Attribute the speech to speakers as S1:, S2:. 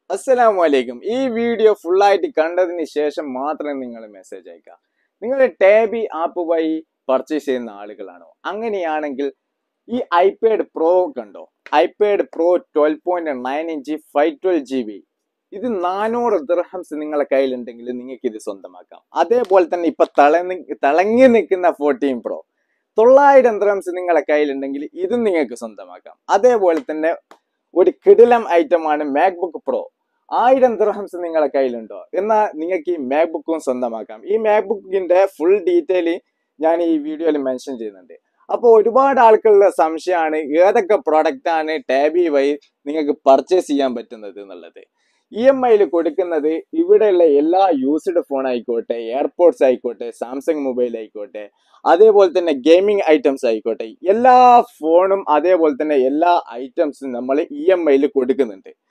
S1: അസ്സലാമു അലൈക്കും ഈ വീഡിയോ ഫുള്ളായിട്ട് കണ്ടതിന് ശേഷം മാത്രം നിങ്ങൾ മെസ്സേജ് അയക്കുക നിങ്ങൾ ടാബി ആപ്പ് വഴി പർച്ചേസ് ചെയ്യുന്ന ആളുകളാണോ അങ്ങനെയാണെങ്കിൽ ഈ ഐപാഡ് പ്രോ കണ്ടോ iPad Pro twelve point nine inch five twelve G B ഇത് നാനൂറ് ദിർഹംസ് നിങ്ങളെ കയ്യിലുണ്ടെങ്കിൽ നിങ്ങൾക്ക് ഇത് സ്വന്തമാക്കാം അതേപോലെ തന്നെ ഇപ്പൊ തളങ്ങി തിളങ്ങി നിൽക്കുന്ന ഫോർട്ടീൻ പ്രോ തൊള്ളായിരം ദിർഹംസ് നിങ്ങളെ കയ്യിലുണ്ടെങ്കിൽ ഇതും നിങ്ങൾക്ക് സ്വന്തമാക്കാം അതേപോലെ തന്നെ ഒരു കിടിലം ഐറ്റമാണ് മാക്ബുക്ക് പ്രോ ആയിരം ദിർഹംസ് നിങ്ങളെ കയ്യിലുണ്ടോ എന്നാൽ നിങ്ങൾക്ക് ഈ മാക്ബുക്കും സ്വന്തമാക്കാം ഈ മാക്ബുക്കിന്റെ ഫുൾ ഡീറ്റെയിൽ ഞാൻ ഈ വീഡിയോയിൽ മെൻഷൻ ചെയ്യുന്നുണ്ട് അപ്പോൾ ഒരുപാട് ആൾക്കുള്ള സംശയമാണ് ഏതൊക്കെ പ്രൊഡക്റ്റ് ആണ് ടാബി വഴി നിങ്ങൾക്ക് പർച്ചേസ് ചെയ്യാൻ പറ്റുന്നത് എന്നുള്ളത് ഇ എം ഐയിൽ കൊടുക്കുന്നത് ഇവിടെയുള്ള എല്ലാ യൂസ്ഡ് ഫോൺ ആയിക്കോട്ടെ എയർപോർട്സ് ആയിക്കോട്ടെ സാംസങ് മൊബൈൽ ആയിക്കോട്ടെ അതേപോലെ തന്നെ ഗെയിമിംഗ് ഐറ്റംസ് ആയിക്കോട്ടെ എല്ലാ ഫോണും അതേപോലെ തന്നെ എല്ലാ ഐറ്റംസും നമ്മൾ ഇ എം ഐയിൽ കൊടുക്കുന്നുണ്ട്